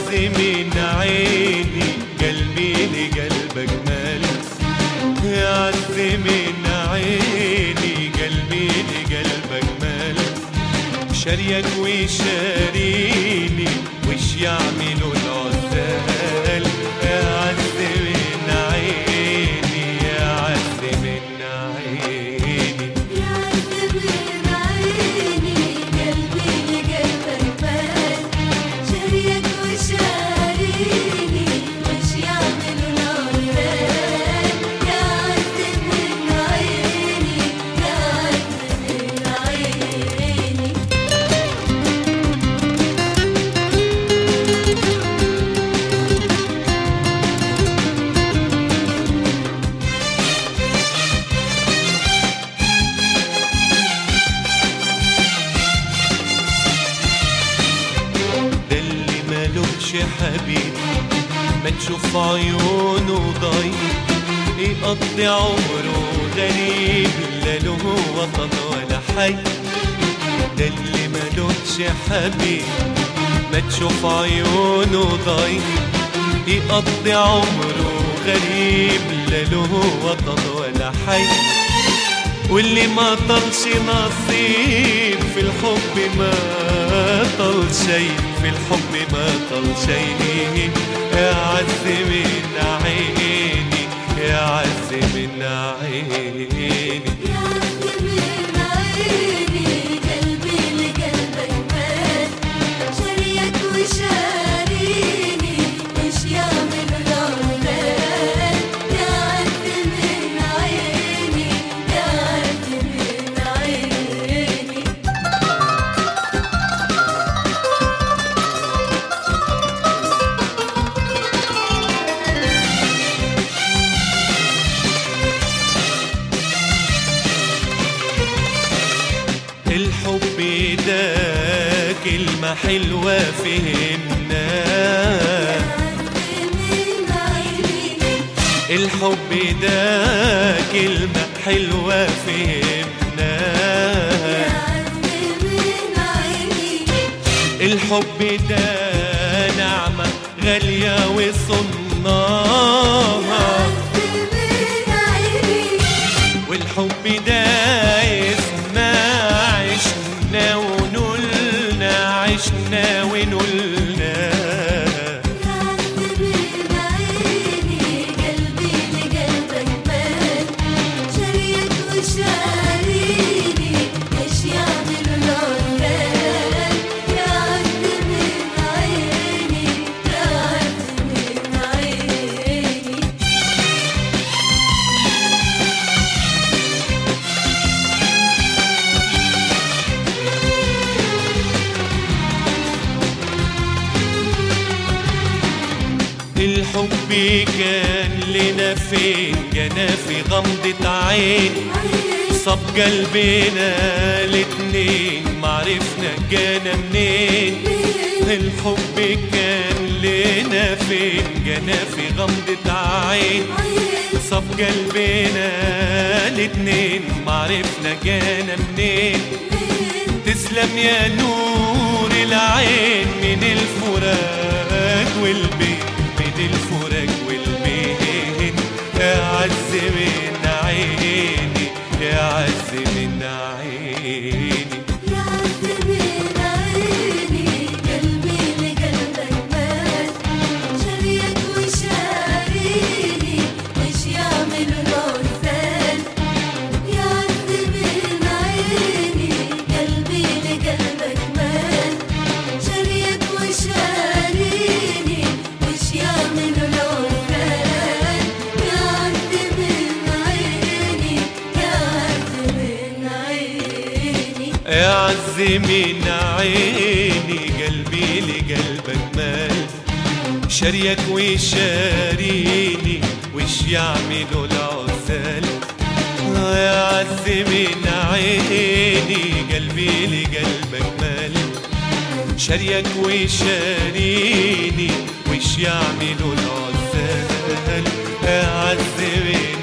من عيني قلبي لقلبك مال يا عز من عيني قلبي لقلبك مال شريك ويشاريني وش يعملوا العزال يا عز من عيني يا عز من عيني يا عز من عيني قلبي لقلبك مال شريك وشاريني وش يعملوا العرفان يا عز من عيني يا عز من عيني ده اللي مالوش حبيب ما تشوف عيونه ضيق يقضي عمره غريب لا له وطن ولا حي ده اللي مالوش حبيب ما تشوف عيونه ضيق يقضي عمره غريب لا له وطن ولا حي واللي ما طلش نصيب في الحب ما طل شيء في الحب ما طل شيء يا عز من عيني يا عز من عيني يا عز من عيني قلبي لقلبك مال شريك وشاريني وش يعمل العرفان يا عز من عيني يا عز من عيني الحب ده كلمة حلوة فهمنا الحب ده كلمة حلوة فهمنا الحب ده نعمة غالية وصناها والحب ده اسمنا عشنا ونولنا عشنا ونولنا شاريني ايش يعملوا العرفان يا عز من عيني يا عز من عيني الحب كان لنا فين جانا في غمضة عين صب قلبنا الاتنين معرفنا جانا منين الحب كان لنا فين جانا في غمضة عين صب قلبنا الاتنين معرفنا جانا منين تسلم يا نور العين من الفراق والبين من الفراق والبين يا عز من عيني يا عز من عيني يا عز من عيني قلبي لقلبك مات شريك وشاريني وش يعملوا العرفان يا عز من عيني قلبي لقلبك مات شريك وشاريني وش يعملوا العرفان يا عز من عيني يا عز من عيني يا عز من عيني قلبي لقلبك مال شريك ويشاريني وش يعملوا العزال يا عز من عيني قلبي لقلبك مال شريك ويشاريني وش يعملوا العزال يا عز من